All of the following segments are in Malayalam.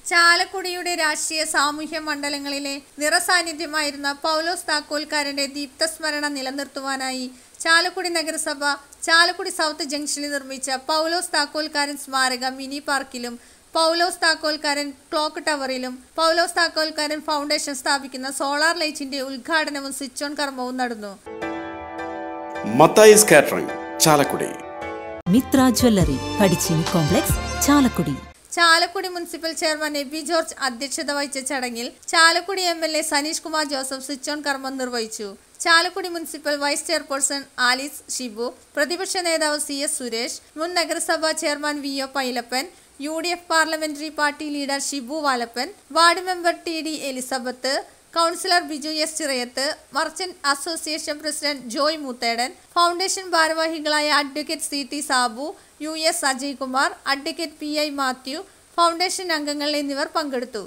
ചാലക്കുടിയുടെ രാഷ്ട്രീയ സാമൂഹ്യ മണ്ഡലങ്ങളിലെ നിറസാന്നിധ്യമായിരുന്ന പൗലോസ് താക്കോൽക്കാരന്റെ ദീപ്തസ്മരണ നിലനിർത്തുവാനായി ചാലക്കുടി നഗരസഭ ചാലക്കുടി സൗത്ത് ജംഗ്ഷനിൽ നിർമ്മിച്ച പൗലോസ് താക്കോൽക്കാരൻ സ്മാരക മിനി പാർക്കിലും പൗലോസ് താക്കോൽക്കാരൻ ക്ലോക്ക് ടവറിലും പൗലോസ് താക്കോൽക്കാരൻ ഫൗണ്ടേഷൻ സ്ഥാപിക്കുന്ന സോളാർ ലൈറ്റിന്റെ ഉദ്ഘാടനവും സ്വിച്ച് ഓൺ കർമ്മവും നടന്നു Mathais catering Chalakudy Mitra jewellery Padichini complex Chalakudy Chalakudy municipal chairman Eby George അധ്യക്ഷത വഹിച്ച ചടങ്ങിൽ Chalakudy M L A Saneesh Kumar Joseph switch on കർമ്മം നിർവഹിച്ചു Chalakudy municipal vice chairperson Alice Shibu പ്രതിപക്ഷ നേതാവ് സി എസ് സുരേഷ് മുൻ നഗരസഭാ chairman V O Pylappan U D F parliamentary party leader Shibu Valappan ward member T D Elizabeth councillor Biju S Chirayath merchant association president Joy Moothedan foundation ഭാരവാഹികളായ advocate C T Sabu U S Ajay Kumar advocate P I Mathew foundation അംഗങ്ങൾ എന്നിവർ പങ്കെടുത്തു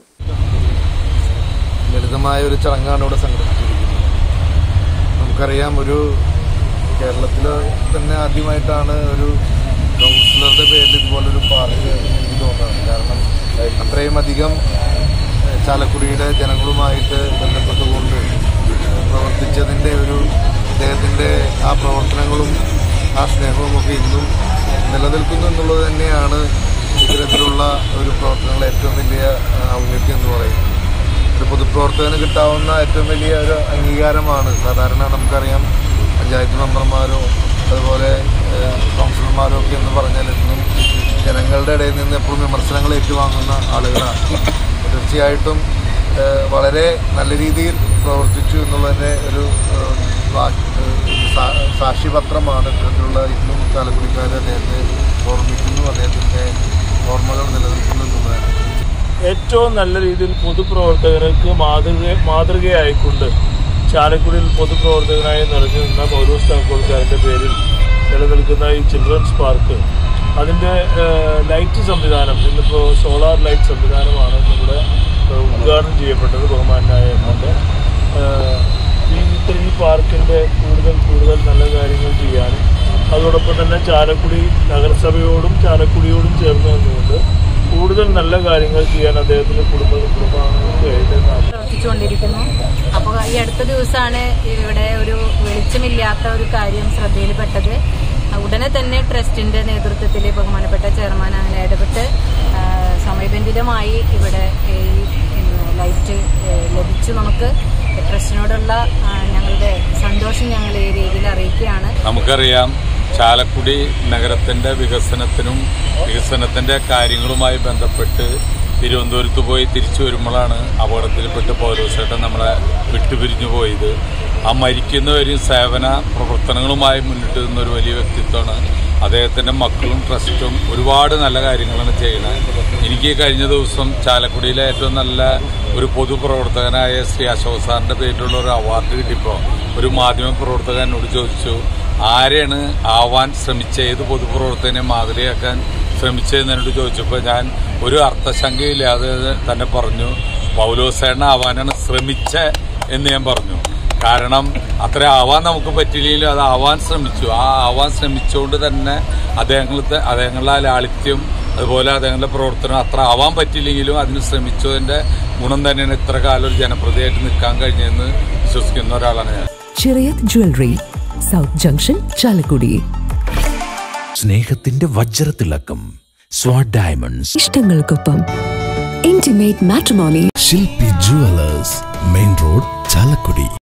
ലളിതമായ ഒരു ചടങ്ങാണ് ഇവിടെ സംഘടിപ്പിച്ചിരിക്കുന്നത് നമുക്കറിയാം ഒരു കേരളത്തിൽ തന്നെ ആദ്യമായിട്ടാണ് ഒരു കൗൺസിലറുടെ പേരിൽ ഇതുപോലൊരു പാർക്ക് എനിക്ക് തോന്നുന്നത് കാരണം അത്രയും അധികം ഏഹ്, ചാലക്കുടിയുടെ ജനങ്ങളുമായിട്ട് ബന്ധപ്പെട്ടുകൊണ്ട് ഏഹ്, പ്രവർത്തിച്ചതിൻ്റെ ഒരു അദ്ദേഹത്തിൻ്റെ ആ പ്രവർത്തനങ്ങളും ആ സ്നേഹവും ഒക്കെ ഇന്നും നിലനിൽക്കുന്നു എന്നുള്ളത് തന്നെയാണ് ഇത്തരത്തിലുള്ള ഒരു പ്രവർത്തനങ്ങൾ ഏറ്റവും വലിയ ആ, ഔന്നത്യം എന്ന് പറയുന്നത് ഒരു പൊതുപ്രവർത്തകന് കിട്ടാവുന്ന ഏറ്റവും വലിയ ഒരു അംഗീകാരമാണ് സാധാരണ നമുക്കറിയാം പഞ്ചായത്ത് മെമ്പർമാരോ അതുപോലെ ഏഹ്, കൗൺസിലർമാരോ ഒക്കെ എന്ന് പറഞ്ഞാൽ എന്നും ജനങ്ങളുടെ ഇടയിൽ നിന്ന് എപ്പോഴും വിമർശനങ്ങൾ ഏറ്റുവാങ്ങുന്ന ആളുകളാണ് തീർച്ചയായിട്ടും ഏഹ്, വളരെ നല്ല രീതിയിൽ പ്രവർത്തിച്ചു എന്നുള്ളതിൻ്റെ ഒരു ഏഹ്, വാ- ഏഹ്, സാ- സാക്ഷ്യപത്രമാണ് ഇത്തരത്തിലുള്ള ഇന്നും ചാലക്കുടിക്കാർ അദ്ദേഹത്തെ ഓർമ്മിക്കുന്നു അദ്ദേഹത്തിൻ്റെ ഓർമ്മകൾ നിലനിൽക്കുന്നു എന്നുള്ളതാണ് ഏറ്റവും നല്ല രീതിയിൽ പൊതുപ്രവർത്തകർക്ക് മാതൃക മാതൃകയായിക്കൊണ്ട് ചാലക്കുടിയിൽ പൊതുപ്രവർത്തകനായി നിറഞ്ഞു നിന്ന പൗലോസ് താക്കോൽക്കാരൻ്റെ പേരിൽ നിലനിൽക്കുന്ന ഈ ചിൽഡ്രൻസ് പാർക്ക് അതിൻ്റെ ലൈറ്റ് സംവിധാനം ഇന്നിപ്പോൾ സോളാർ ലൈറ്റ് സംവിധാനമാണ് നമ്മുടെ ഏഹ്, ഉദ്ഘാടനം ചെയ്യപ്പെട്ടത് ബഹുമാനായ എമ്മുണ്ട് ഈ ഇത്തരം ഈ പാർക്കിൻ്റെ കൂടുതൽ കൂടുതൽ നല്ല കാര്യങ്ങൾ ചെയ്യാനും അതോടൊപ്പം തന്നെ ചാലക്കുടി നഗരസഭയോടും ചാലക്കുടിയോടും ചേർന്ന് നിന്നുകൊണ്ട് കൂടുതൽ നല്ല കാര്യങ്ങൾ ചെയ്യാൻ അദ്ദേഹത്തിന്റെ കുടുംബ കുടുംബാംഗങ്ങൾക്ക് കഴിഞ്ഞെന്നാണ് പ്രവർത്തിച്ചുകൊണ്ടിരിക്കുന്നു അപ്പോൾ ഈ അടുത്ത ദിവസമാണ് ഇവിടെ ഒരു വെളിച്ചമില്ലാത്ത ഒരു കാര്യം ശ്രദ്ധയിൽപ്പെട്ടത് ഉടനെ തന്നെ ട്രസ്റ്റിന്റെ നേതൃത്വത്തിൽ ബഹുമാനപ്പെട്ട ചെയർമാൻ അങ്ങനെ ഇടപെട്ട് ആ, സമയബന്ധിതമായി ഇവിടെ ഈ ഉം, ലൈറ്റ് ഏ, ലഭിച്ചു നമുക്ക് ട്രസ്റ്റിനോടുള്ള ആ, ഞങ്ങളുടെ സന്തോഷം ഞങ്ങൾ ഈ രീതിയിൽ അറിയിക്കുകയാണ് നമുക്കറിയാം ചാലക്കുടി നഗരത്തിന്റെ വികസനത്തിനും വികസനത്തിന്റെ കാര്യങ്ങളുമായി ബന്ധപ്പെട്ട് തിരുവനന്തപുരത്ത് പോയി തിരിച്ചു വരുമ്പോഴാണ് അപകടത്തിൽപ്പെട്ട് പൗരോസേട്ടൻ നമ്മളെ വിട്ടുപിരിഞ്ഞു പോയത് ആ മരിക്കുന്നവരെയും സേവന പ്രവർത്തനങ്ങളുമായി മുന്നിട്ട് നിന്ന ഒരു വലിയ വ്യക്തിത്വമാണ് അദ്ദേഹത്തിന്റെ മക്കളും ട്രസ്റ്റും ഒരുപാട് നല്ല കാര്യങ്ങളാണ് ചെയ്യുന്നത് എനിക്ക് കഴിഞ്ഞ ദിവസം ചാലക്കുടിയിലെ ഏറ്റവും നല്ല ഒരു പൊതുപ്രവർത്തകനായ ശ്രീ അശോക് സാറിന്റെ പേരിലുള്ള ഒരു അവാർഡ് കിട്ടിയപ്പോൾ ഒരു മാധ്യമ പ്രവർത്തകൻ എന്നോട് ചോദിച്ചു ആരെയാണ് ആവാൻ ശ്രമിച്ച ഏത് പൊതുപ്രവർത്തകനെ മാതൃകയാക്കാൻ ശ്രമിച്ചതെന്നോട് ചോദിച്ചപ്പോൾ ഞാൻ ഒരു അർത്ഥശങ്കയില്ലാതെ തന്നെ പറഞ്ഞു പൗലോസേന ആവാനാണ് ശ്രമിച്ച എന്ന് ഞാൻ പറഞ്ഞു കാരണം അത്ര ആവാൻ നമുക്ക് പറ്റിയില്ലെങ്കിലും അത് ആവാൻ ശ്രമിച്ചു ആ ആവാൻ ശ്രമിച്ചുകൊണ്ട് തന്നെ അദ്ദേഹങ്ങളുടെ അദ്ദേഹങ്ങളുടെ ആ ലാളിത്യം അതുപോലെ അദ്ദേഹങ്ങളുടെ പ്രവർത്തനം അത്ര ആവാൻ പറ്റിയില്ലെങ്കിലും അതിന് ശ്രമിച്ചതിന്റെ ഗുണം തന്നെയാണ് ഇത്ര കാലം ഒരു ജനപ്രതിയായിട്ട് നിൽക്കാൻ കഴിഞ്ഞതെന്ന് വിശ്വസിക്കുന്ന ഒരാളാണ് ഞാൻ Chirayath jewellery south junction Chalakudy സ്നേഹത്തിന്റെ വജ്രത്തിളക്കം സ്വാഡ് ഡയമണ്ട്സ് ഇഷ്ടങ്ങൾക്കൊപ്പം intimate matrimony Shilpi jewellers main road Chalakudy